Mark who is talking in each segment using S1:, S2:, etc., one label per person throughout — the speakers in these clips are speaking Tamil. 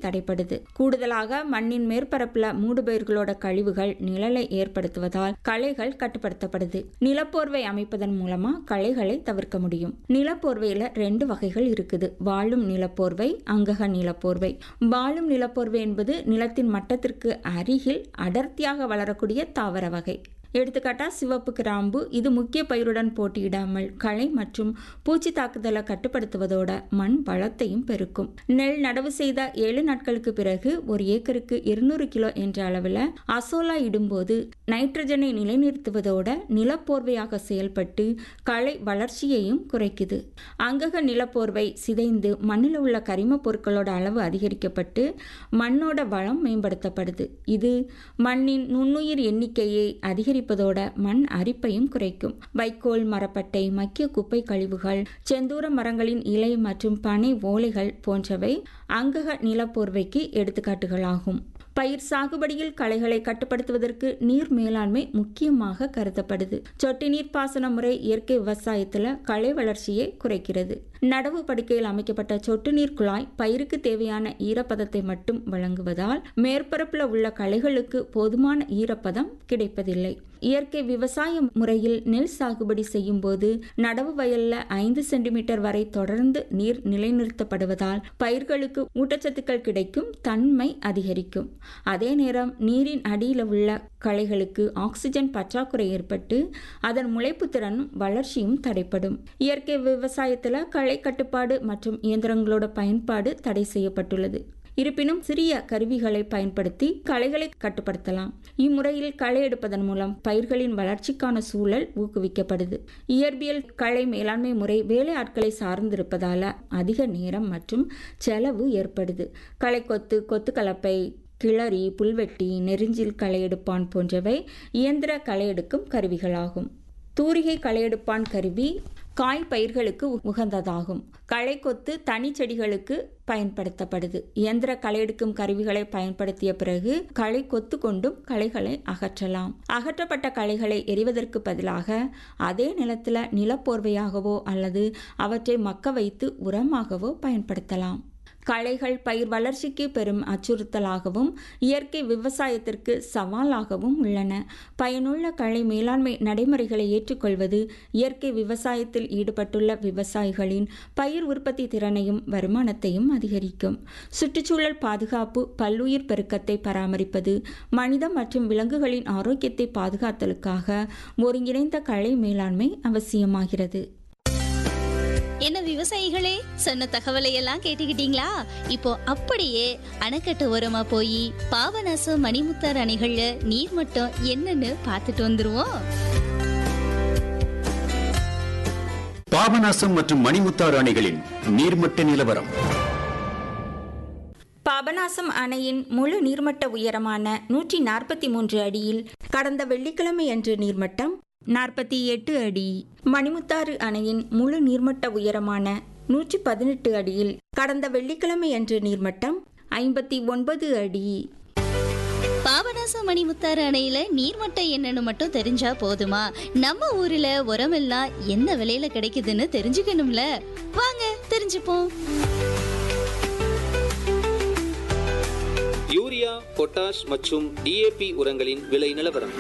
S1: தடைப்படுது கூடுதலாக மண்ணின் மேற்பரப்புல மூடுபயிர்களோட கழிவுகள் நிழலை ஏற்படுத்துவதால் களைகள் கட்டுப்படுத்தப்படுது நிலப்போர்வை அமைப்பதன் மூலமா களைகளை தவிர்க்க முடியும் நிலப்போர்வையில ரெண்டு வகைகள் இருக்குது வாழும் நிலப்போர்வை அங்கக நிலப்போர்வை வாழும் நிலப்போர்வை என்பது நிலத்தின் மட்டத்திற்கு அருகில் அடர்த்தியாக வளரக்கூடிய தாவர வகை எடுத்துக்காட்டா சிவப்பு கிராம்பு இது முக்கிய பயிருடன் போட்டியிடாமல் களை மற்றும் பூச்சி தாக்குதலை கட்டுப்படுத்துவதோட மண் வளத்தையும் பெருக்கும் நெல் நடவு செய்த ஏழு நாட்களுக்கு பிறகு ஒரு ஏக்கருக்கு இருநூறு கிலோ என்ற அளவில் அசோலா இடும்போது நைட்ரஜனை நிலைநிறுத்துவதோட நிலப்போர்வையாக செயல்பட்டு களை வளர்ச்சியையும் குறைக்குது அங்கக நிலப்போர்வை சிதைந்து மண்ணில் உள்ள கரிம பொருட்களோட அளவு அதிகரிக்கப்பட்டு மண்ணோட வளம் மேம்படுத்தப்படுது இது மண்ணின் நுண்ணுயிர் எண்ணிக்கையை அதிகரி அதிகரிப்பதோட மண் அரிப்பையும் குறைக்கும் வைக்கோல் மரப்பட்டை மக்கிய குப்பை கழிவுகள் செந்தூர மரங்களின் இலை மற்றும் பனை ஓலைகள் போன்றவை அங்கக நிலப்போர்வைக்கு எடுத்துக்காட்டுகளாகும் பயிர் சாகுபடியில் களைகளை கட்டுப்படுத்துவதற்கு நீர் மேலாண்மை முக்கியமாக கருதப்படுது சொட்டு நீர் பாசன முறை இயற்கை விவசாயத்தில் களை வளர்ச்சியை குறைக்கிறது நடவு படுக்கையில் அமைக்கப்பட்ட சொட்டு நீர் குழாய் பயிருக்கு தேவையான ஈரப்பதத்தை மட்டும் வழங்குவதால் மேற்பரப்பில் உள்ள களைகளுக்கு போதுமான ஈரப்பதம் கிடைப்பதில்லை இயற்கை விவசாய முறையில் நெல் சாகுபடி செய்யும் போது நடவு வயல்ல ஐந்து சென்டிமீட்டர் வரை தொடர்ந்து நீர் நிலைநிறுத்தப்படுவதால் பயிர்களுக்கு ஊட்டச்சத்துக்கள் கிடைக்கும் தன்மை அதிகரிக்கும் அதே நேரம் நீரின் அடியில் உள்ள களைகளுக்கு ஆக்சிஜன் பற்றாக்குறை ஏற்பட்டு அதன் முளைப்பு திறனும் வளர்ச்சியும் தடைப்படும் இயற்கை விவசாயத்தில் களை கட்டுப்பாடு மற்றும் இயந்திரங்களோட பயன்பாடு தடை செய்யப்பட்டுள்ளது இருப்பினும் சிறிய கருவிகளை பயன்படுத்தி களைகளை கட்டுப்படுத்தலாம் இம்முறையில் களை எடுப்பதன் மூலம் பயிர்களின் வளர்ச்சிக்கான சூழல் ஊக்குவிக்கப்படுது இயற்பியல் களை மேலாண்மை முறை வேலை ஆட்களை சார்ந்திருப்பதால அதிக நேரம் மற்றும் செலவு ஏற்படுது களை கொத்து கொத்து கலப்பை கிளறி புல்வெட்டி நெருஞ்சில் களையெடுப்பான் போன்றவை இயந்திர களையெடுக்கும் கருவிகளாகும் தூரிகை களையெடுப்பான் கருவி காய் பயிர்களுக்கு உகந்ததாகும் களை கொத்து தனி செடிகளுக்கு பயன்படுத்தப்படுது இயந்திர களையெடுக்கும் கருவிகளை பயன்படுத்திய பிறகு களை கொத்து கொண்டும் களைகளை அகற்றலாம் அகற்றப்பட்ட களைகளை எரிவதற்கு பதிலாக அதே நிலத்தில் நிலப்போர்வையாகவோ அல்லது அவற்றை மக்க வைத்து உரமாகவோ பயன்படுத்தலாம் களைகள் பயிர் வளர்ச்சிக்கு பெரும் அச்சுறுத்தலாகவும் இயற்கை விவசாயத்திற்கு சவாலாகவும் உள்ளன பயனுள்ள களை மேலாண்மை நடைமுறைகளை ஏற்றுக்கொள்வது இயற்கை விவசாயத்தில் ஈடுபட்டுள்ள விவசாயிகளின் பயிர் உற்பத்தி திறனையும் வருமானத்தையும் அதிகரிக்கும் சுற்றுச்சூழல் பாதுகாப்பு பல்லுயிர் பெருக்கத்தை பராமரிப்பது மனித மற்றும் விலங்குகளின் ஆரோக்கியத்தை பாதுகாத்தலுக்காக ஒருங்கிணைந்த களை மேலாண்மை அவசியமாகிறது
S2: என்ன விவசாயிகளே சொன்ன தகவலை எல்லாம் கேட்டுக்கிட்டீங்களா இப்போ அப்படியே அணைக்கட்டு ஓரமா போய் பாபநாசம் மணிமுத்தார் அணைகள்ல நீர் மட்டம் என்னன்னு பார்த்துட்டு வந்துருவோம்
S3: பாபநாசம் மற்றும் மணிமுத்தாறு அணைகளின் நீர்மட்ட நிலவரம்
S1: பாபநாசம் அணையின் முழு நீர்மட்ட உயரமான நூற்றி நாற்பத்தி மூன்று அடியில் கடந்த வெள்ளிக்கிழமை அன்று நீர்மட்டம் நாற்பத்தி எட்டு அடி மணிமுத்தாறு அணையின் முழு நீர்மட்ட உயரமான நூற்றி பதினெட்டு அடியில் கடந்த வெள்ளிக்கிழமை அன்று நீர்மட்டம் ஐம்பத்தி ஒன்பது அடி
S2: பாபநாசம் மணிமுத்தாறு அணையில நீர்மட்டம் என்னன்னு மட்டும் தெரிஞ்சா போதுமா நம்ம ஊர்ல உரமெல்லாம் என்ன விலையில கிடைக்குதுன்னு தெரிஞ்சுக்கணும்ல வாங்க தெரிஞ்சுப்போம்
S4: யூரியா பொட்டாஷ் மற்றும் டிஏபி உரங்களின் விலை நிலவரம்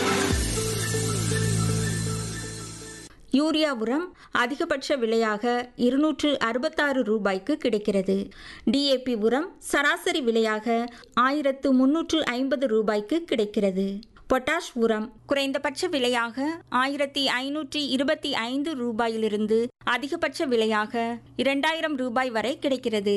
S1: யூரியா உரம் அதிகபட்ச விலையாக இருநூற்று அறுபத்தாறு ரூபாய்க்கு கிடைக்கிறது டிஏபி உரம் சராசரி விலையாக ஆயிரத்து முன்னூற்று ஐம்பது ரூபாய்க்கு கிடைக்கிறது பொட்டாஷ் உரம் குறைந்தபட்ச விலையாக ஆயிரத்தி ஐநூற்றி இருபத்தி ஐந்து ரூபாயிலிருந்து அதிகபட்ச விலையாக இரண்டாயிரம் ரூபாய் வரை கிடைக்கிறது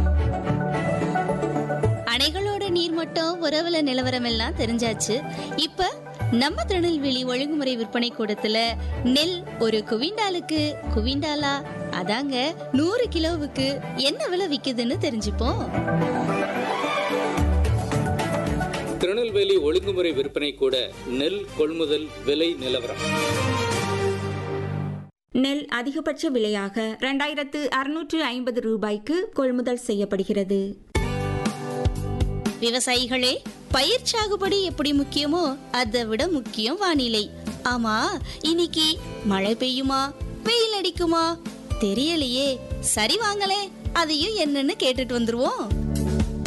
S2: அணைகளோட நீர்மட்டம் உறவுல நிலவரம் எல்லாம் தெரிஞ்சாச்சு இப்ப நம்ம திருநெல்வேலி ஒழுங்குமுறை விற்பனை கூடத்துல நெல் ஒரு குவிண்டாலுக்கு குவிண்டாலா அதாங்க நூறு கிலோவுக்கு என்ன விலை விக்குதுன்னு தெரிஞ்சுப்போம்
S4: திருநெல்வேலி ஒழுங்குமுறை விற்பனை கூட நெல் கொள்முதல் விலை நிலவரம்
S1: நெல் அதிகபட்ச விலையாக இரண்டாயிரத்து அறுநூற்று ஐம்பது ரூபாய்க்கு கொள்முதல் செய்யப்படுகிறது
S2: விவசாயிகளே பயிர் சாகுபடி எப்படி முக்கியமோ அதை விட முக்கியம் வானிலை ஆமா இன்னைக்கு மழை பெய்யுமா வெயில் அடிக்குமா தெரியலையே சரி வாங்களே அதையும் என்னன்னு கேட்டுட்டு வந்துருவோம்